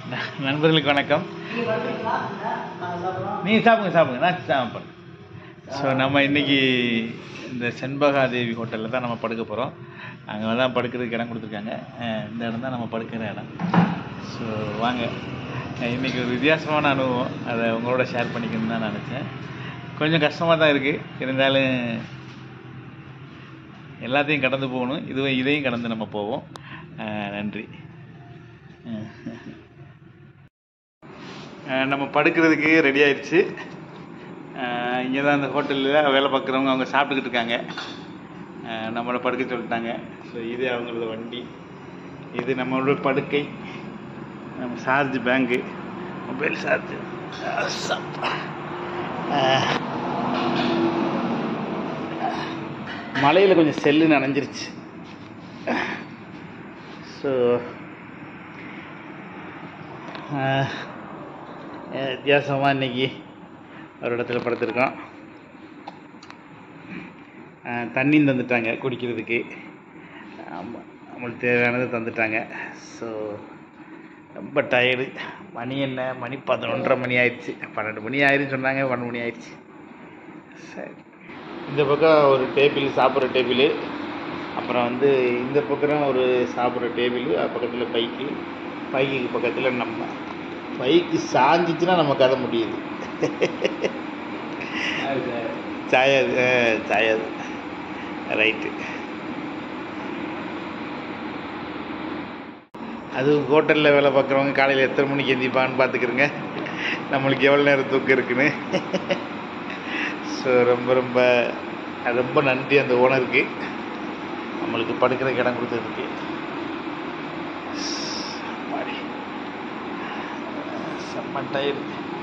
ந- நண்பர்களுக்கு வணக்கம் நீங்கள் சாப்பிடுங்க சாப்பிடுங்க நான் சாப்பிட்றேன் ஸோ நம்ம இன்னைக்கு இந்த செண்பகாதேவி ஹோட்டலில் தான் நம்ம படுக்க போகிறோம் அங்கே தான் படுக்கிறதுக்கு இடம் கொடுத்துருக்காங்க அஹ் இந்த இடம் தான் நம்ம படுக்கிற இடம் ஸோ வாங்க அஹ் இன்னைக்கு ஒரு வித்தியாசமான அனுபவம் அதை உங்களோட ஷேர் பண்ணிக்கணும்னு தான் நினச்சேன் கொஞ்சம் கஷ்டமாக தான் இருக்குது இருந்தாலும் எல்லாத்தையும் கடந்து போகணும் இதுவும் இதையும் கடந்து நம்ம போவோம் அஹ் நன்றி அஹ் நம்ம படுக்கிறதுக்கு ரெடி ஆயிடுச்சு இங்கே தான் அந்த ஹோட்டலில் வேலை பார்க்குறவங்க அவங்க சாப்பிட்டுக்கிட்டு இருக்காங்க அஹ் நம்மளை படுக்க சொல்லிட்டாங்க ஸோ இது அவங்களோட வண்டி இது நம்மளோட படுக்கை நம்ம சார்ஜ் பேங்கு மொபைல் சார்ஜ் மழையில் கொஞ்சம் செல்லு நனைஞ்சிருச்சு ஸோ வித்தியாசமாக இன்னைக்கு ஒரு இடத்துல படுத்திருக்கோம் அஹ் தண்ணியும் தந்துட்டாங்க குடிக்கிறதுக்கு ஆமாம் நம்மளுக்கு தேவையானதை தந்துட்டாங்க ஸோ ரொம்ப டயர்டு மணி என்ன மணி பதினொன்றரை மணி ஆயிடுச்சு பன்னெண்டு மணி ஆயிருன்னு சொன்னாங்க பன்னெண்டு மணி ஆயிடுச்சு சரி இந்த பக்கம் ஒரு டேபிள் சாப்பிட்ற டேபிள் அப்புறம் வந்து இந்த பக்கம் ஒரு சாப்பிட்ற டேபிள் அது பக்கத்தில் பைக்கு பைக்குக்கு பக்கத்தில் நம்ம பைக்கு சாஞ்சிச்சுன்னா நம்ம கதை முடியுது சாயாது ஆ, சாயாது ரைட்டு அதுவும் ஹோட்டலில் வேலை பார்க்குறவங்க காலையில் எத்தனை மணிக்கு எந்திப்பான்னு பார்த்துக்கிறங்க நம்மளுக்கு எவ்வளோ நேரம் தூக்கம் இருக்குன்னு ஸோ ரொம்ப ரொம்ப ரொம்ப நன்றி அந்த ஓனருக்கு நம்மளுக்கு படுக்கிறதுக்கு இடம் கொடுத்ததுக்கு அம்மாடி. செம்ம டயர்டு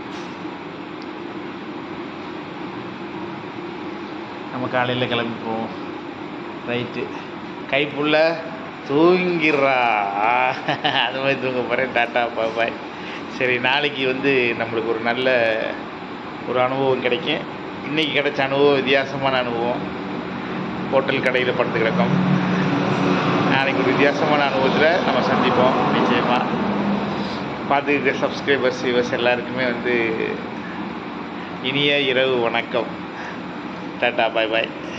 நம்ம காலையில் கிளம்பி போவோம் ரைட்டு கைப்புள்ள தூங்கிடுறா அது மாதிரி தூங்க போகிறேன் டாட்டா பாய் சரி நாளைக்கு வந்து நம்மளுக்கு ஒரு நல்ல ஒரு அனுபவம் கிடைக்கும் இன்றைக்கி கிடைச்ச அனுபவம் வித்தியாசமான அனுபவம் ஹோட்டல் கடையில் படுத்து கிடக்கும் நாளைக்கு ஒரு வித்தியாசமான அனுபவத்தில் நம்ம சந்திப்போம் நிச்சயமாக பார்த்துக்கிற சப்ஸ்கிரைபர்ஸ் வியூவர்ஸ் எல்லாருக்குமே வந்து இனிய இரவு வணக்கம் டாட்டா பாய் பாய்